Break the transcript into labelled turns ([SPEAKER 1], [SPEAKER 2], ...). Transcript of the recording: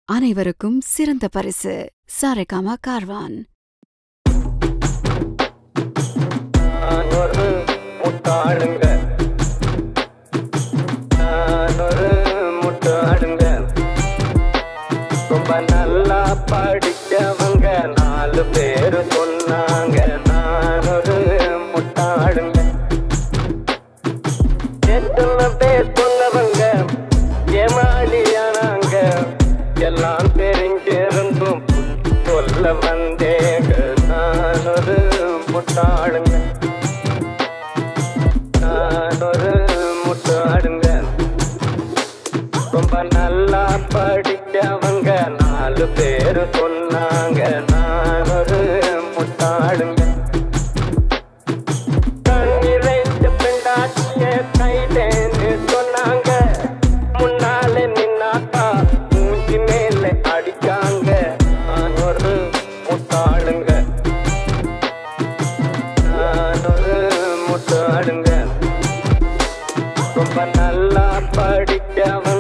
[SPEAKER 1] அனைவருக்கும் சிறந்த பரிசு சாரேகாமா கார்வான்
[SPEAKER 2] நான் ஒரு முட்டாளுங்க நான் ஒரு முட்டாளுங்க ரொம்ப நல்லா படிச்சவங்க நாலு பேரு சொன்னாங்க நான் ஒரு முட்டாளுங்க எத்தனை பேர் சொன்னவங்க ஏமாளியானாங்க எல்லாம் தெரிஞ்சிருந்தும் சொல்ல வந்தேங்க நான் ஒரு முட்டாளுங்க நான் ஒரு முட்டாளுங்க ரொம்ப நல்லா படிச்சவங்க நாலு பேரு சொன்னாங்க நான் ஒரு முட்டாளுங்க கண்ணிறைந்த பெண்டாட்டிய கைதேன்னு சொன்னாங்க முன்னாலே நின்னாக்கா மூஞ்சி மேல அடிக்காங்க நான் ஒரு முட்டாளுங்க நான் ஒரு முட்டாளுங்க ரொம்ப நல்லா படிச்சவங்க